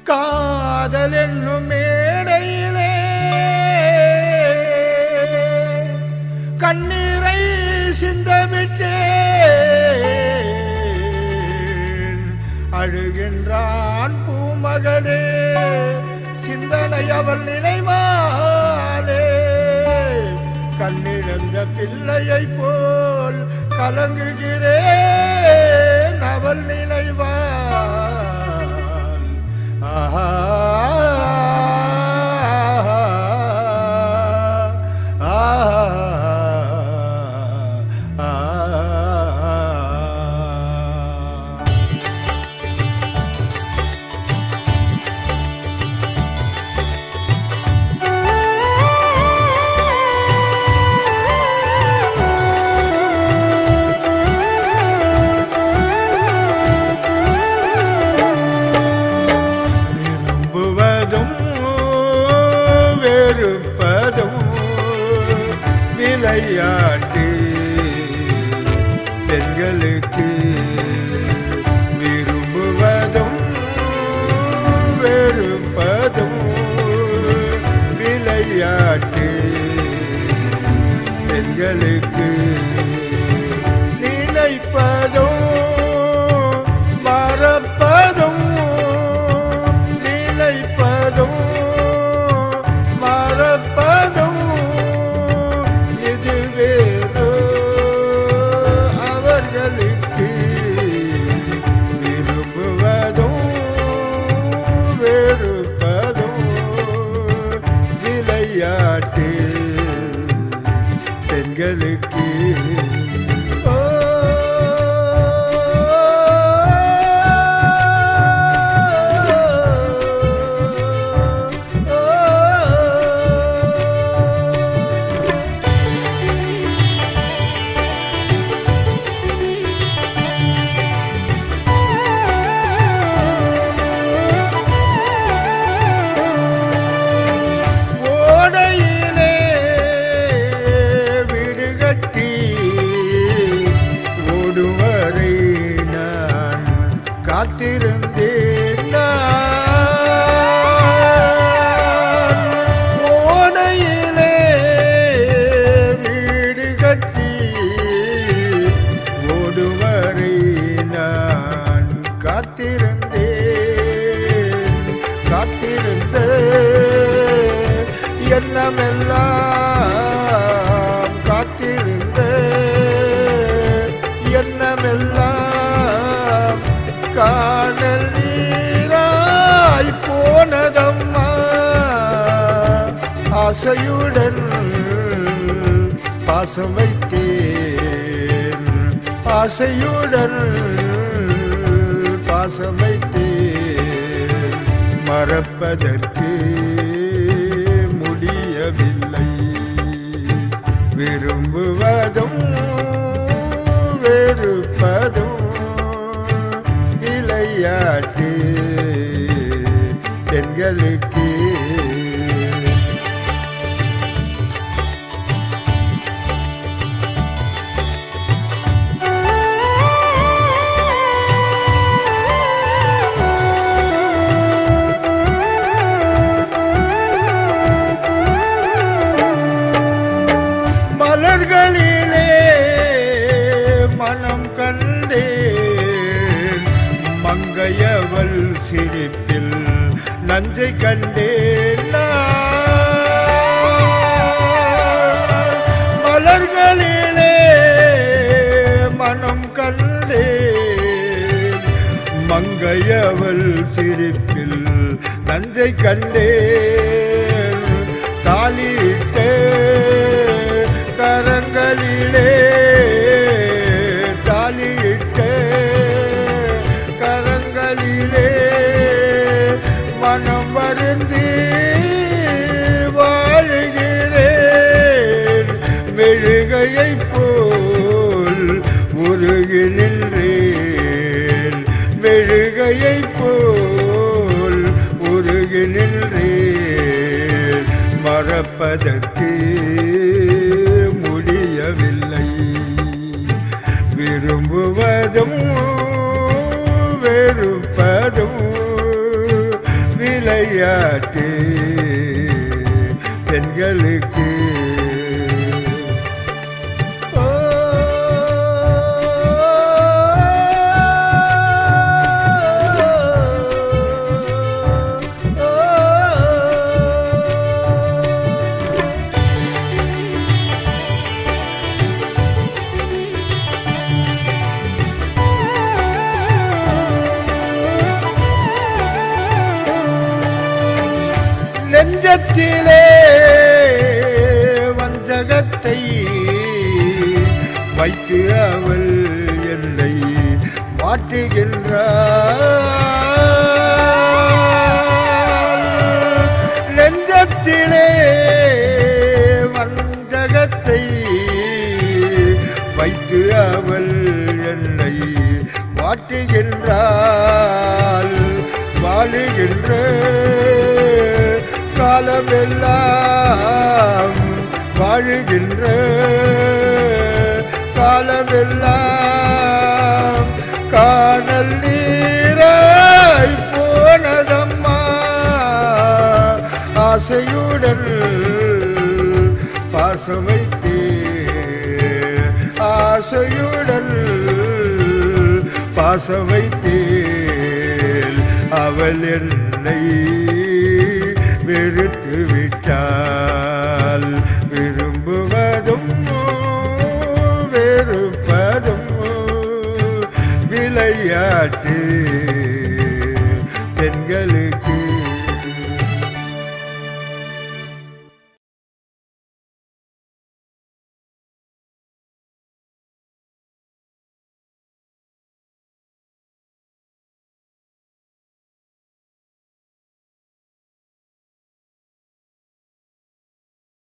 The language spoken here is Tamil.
காதல் என்னும் மேடையிலே கண்ணீரை சிந்தவிட்டேன் அழுகின்றான் பூமகனே சிந்தனை அவள் நினைவாலே கண்ணிழந்த பிள்ளையைப் போல் கலங்குகிறேன் அவள் நினைவால் ஆஹா விரும்புவதும் வெறுப்பதும் விளையாட்டு பெண்களுக்கு விரும்புவதும் வெறுப்பதும் விளையாட்டு பெண்களுக்கு நினைப்பதும் மறப்பதும் நினைப்பதும் மறப்பதும் இது வேறு அவர்களுக்கு விரும்புவதும் வெறுப்பதும் விளையாட்டு பெண்களுக்கு ஓ, ஓடையிலே வீடு கட்டி ஓடுவரை நான் காத்திருந்தேன் நான். ஓடையிலே வீடு கட்டி ஓடுவரை நான் காத்திருந்தேன் காத்திருந்த எண்ணமெல்லாம் காத்திருந்த எண்ணமெல்லாம் காணல் நீராய் போனதம்மா ஆசையுடன் பாசம் வைத்தேன் ஆசையுடன் பாசம் வைத்தேன் மறப்பதற்கு முடியவில்லை விரும்புவதும் வெறுப்பதும் விளையாட்டு பெண்களுக்கு மலர்களிலே மனம் கண்டேன் மங்கையவள் சிரிப்பில் நஞ்சை கண்டேன் நான். மலர்களிலே மனம் கண்டேன் மங்கையவள் சிரிப்பில் நஞ்சை கண்டேன் தாலிட்ட கரங்களிலே தாலியிட்ட கரங்களிலே மனம் வருந்தி வாழுகிறேன் மெழுகையைப் போல் உருகி நின்றேன் மெழுகையைப் போல் உருகி நின்றேன் மறப்பதற்கு முடியவில்லை விரும்புவதும் வெறுப்பதும் விளையாட்டு பெண்களுக்கு ஓ, ஓ, ஓ. நெஞ்சத்திலே வஞ்சகத்தை வைத்து அவள் என்னை மாட்டுகின்றாள் நெஞ்சத்திலே வஞ்சகத்தை வைத்து அவள் என்னை மாட்டுகின்றாள் வாழுகின்ற காலமெல்லாம் வாழுகின்ற காலமெல்லாம் காணல் நீராய் போனதம்மா ஆசையுடன் பாசம் வைத்தே ஆசையுடன் பாசம் வைத்தேன் அவள் என்னை வெறுத்து விட்டாள் விரும்புவதும் வெறுப்பதும் விளையாட்டு